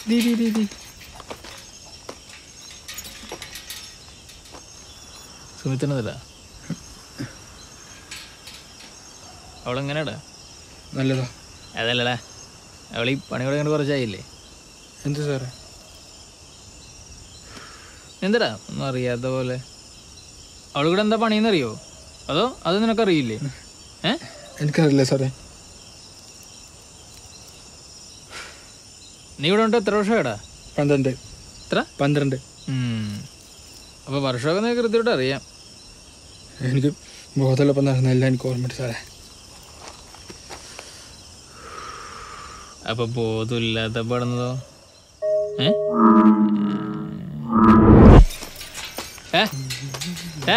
D ഡി ഡി ഡി സുമിത്തിനതല്ല അവളെങ്ങനെയാടാ നല്ലതാ അതല്ലടാ അവളീ പണി തുടങ്ങിയിട്ട് കുറച്ചായില്ലേ എന്ത് സാറേ എന്തടാ ഒന്നും അറിയാത്ത പോലെ അവൾ കൂടെ എന്താ പണിയെന്നറിയോ അതോ അത് നിനക്കറിയില്ലേ ഏ എനിക്കറിയില്ല സാറേ നീ ഇവിടെ ഉണ്ട് എത്ര വർഷമാടാ പന്ത്രണ്ട് എത്ര പന്ത്രണ്ട് അപ്പോൾ വർഷമൊക്കെ നിനക്ക് കൃത്യമായിട്ട് അറിയാം എനിക്ക് ബോധമുള്ളപ്പം നടന്നെല്ലാം എനിക്ക് ഓർമ്മയുണ്ട് സാറേ അപ്പൊ ബോധമില്ലാത്ത പെടുന്നതോ ഏ ഏ? ഏ?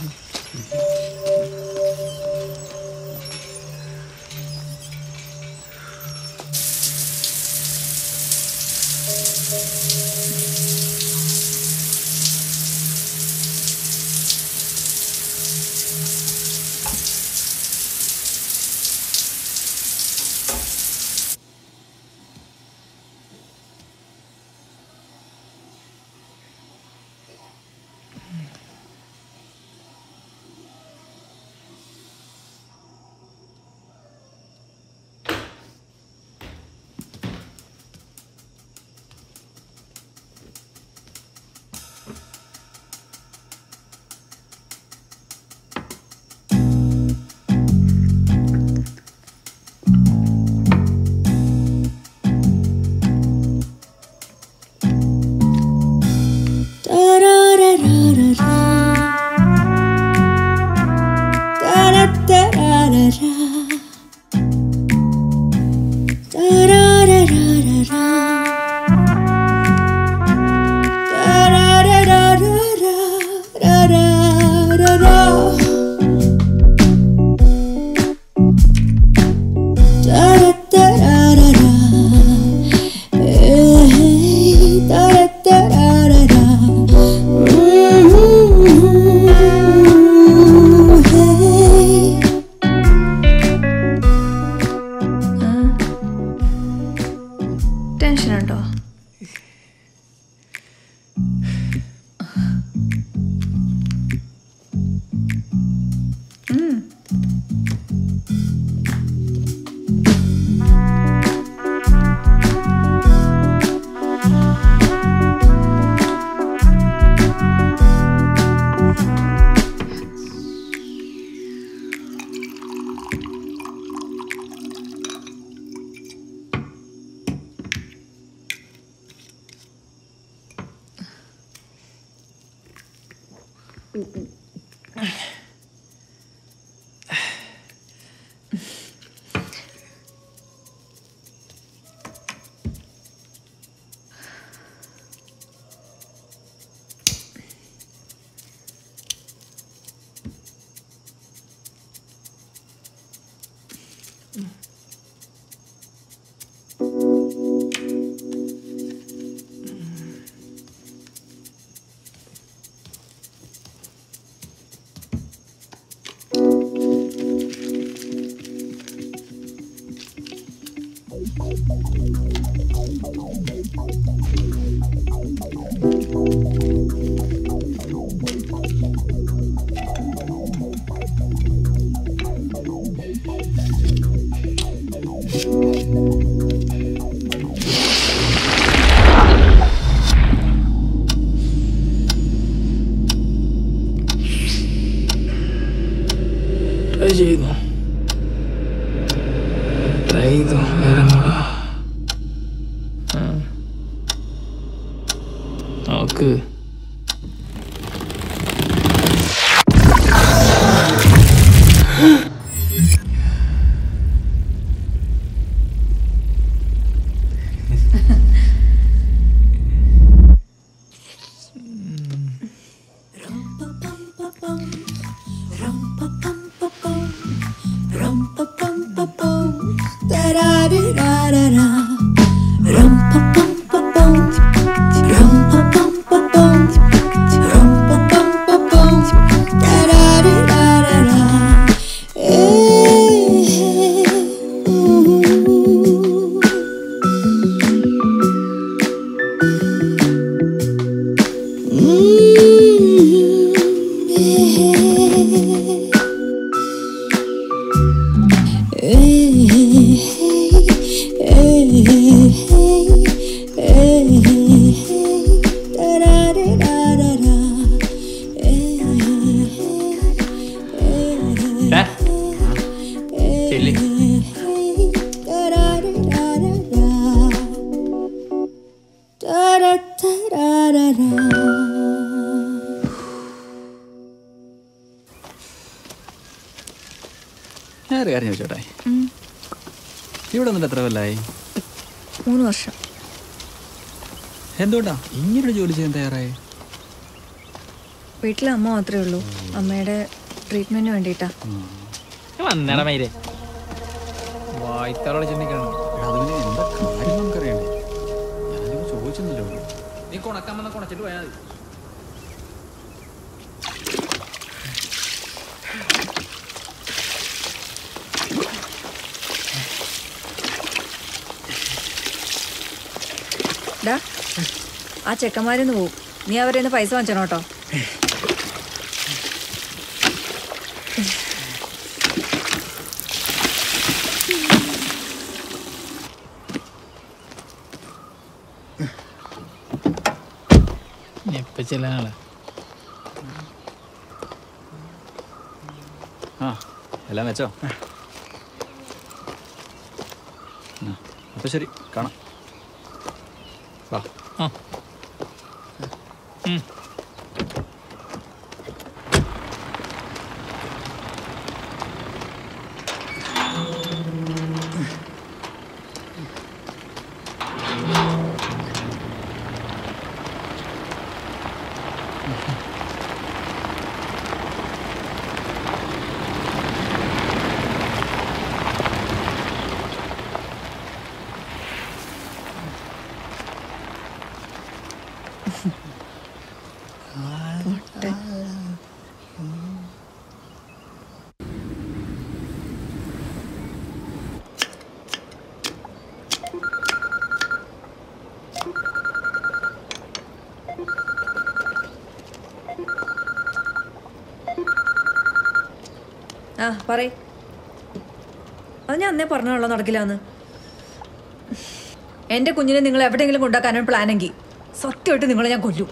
ടെൻഷൻ ഉണ്ടോ ഉം. ട്രൈ ചെയ്യുന്നു ട്രൈ ചെയ്തു വേറെ നോടാ നോക്ക് Rum ഏ? ചെല്ലി ഞാൻ ഒരു കാര്യം ചോദിച്ചോട്ടെ ഇവിടെ വന്നിട്ട് എത്ര കൊല്ലായി മൂന്ന് വർഷം എന്തുകൊണ്ടാ ഇങ്ങനൊരു ജോലി ചെയ്യാൻ തയ്യാറായി വീട്ടിൽ അമ്മ മാത്രമേ ഉള്ളൂ അമ്മയുടെ ട്രീറ്റ്മെന്റിന് വേണ്ടിയിട്ടാ വന്നേടാ മൈരെ വായിത്തറ ചിന്തിക്കണം എടാ, അത് പിന്നെ എന്താ കാര്യം നമുക്കറിയണ്ടേ ഞാനിത് ചോദിച്ചെന്നല്ലോ നീ കൊണക്കാൻ വന്ന കൊണച്ചിട്ട് പോയാൽ മതി ഡാ ആ ചെക്കന്മാരിന്ന് പോവും നീ അവരെ നിന്ന് പൈസ വാങ്ങിച്ചോ കേട്ടോ എപ്പ ചെല്ലാനാളെ ആ എല്ലാം വെച്ചോ ആ, അപ്പൊ ശരി കാണാം വാ ആ ഉം. ആ പറയ് അത് ഞാൻ അന്നേ പറഞ്ഞുള്ളൂ നടക്കില്ലാന്ന് എന്റെ കുഞ്ഞിനെ നിങ്ങൾ എവിടെയെങ്കിലും കൊണ്ടാക്കാനാണ് പ്ലാനെങ്കിൽ സത്യമായിട്ട് നിങ്ങളെ ഞാൻ കൊല്ലും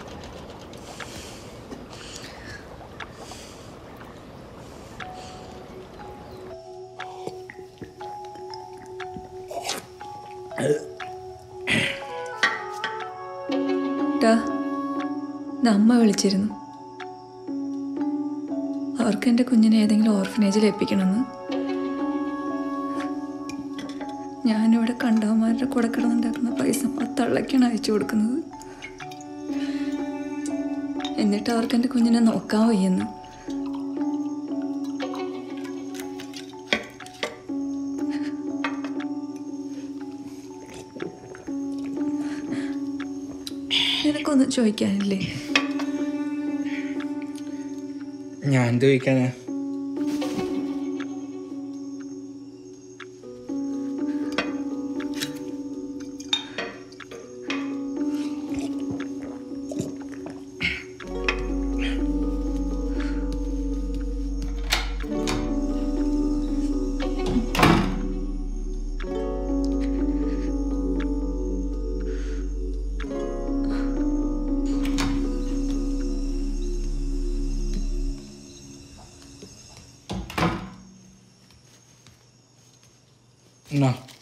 ടാ, ഇന്ന് അമ്മ വിളിച്ചിരുന്നു അവർക്ക് എൻ്റെ കുഞ്ഞിനെ ഏതെങ്കിലും ഓർഫനേജിൽ ഏൽപ്പിക്കണമെന്ന് ഞാനിവിടെ കണ്ടവന്മാരുടെ കൂടെ കിടന്നുണ്ടാക്കുന്ന പൈസ പത്തള്ളക്കാണ് അയച്ചു കൊടുക്കുന്നത് എന്നിട്ട് അവർക്ക് എൻ്റെ കുഞ്ഞിനെ നോക്കാൻ വയ്യെന്ന് നിനക്കൊന്നും ചോദിക്കാനില്ലേ ഞാൻ എന്ത് ചോദിക്കാനാ എന്നാ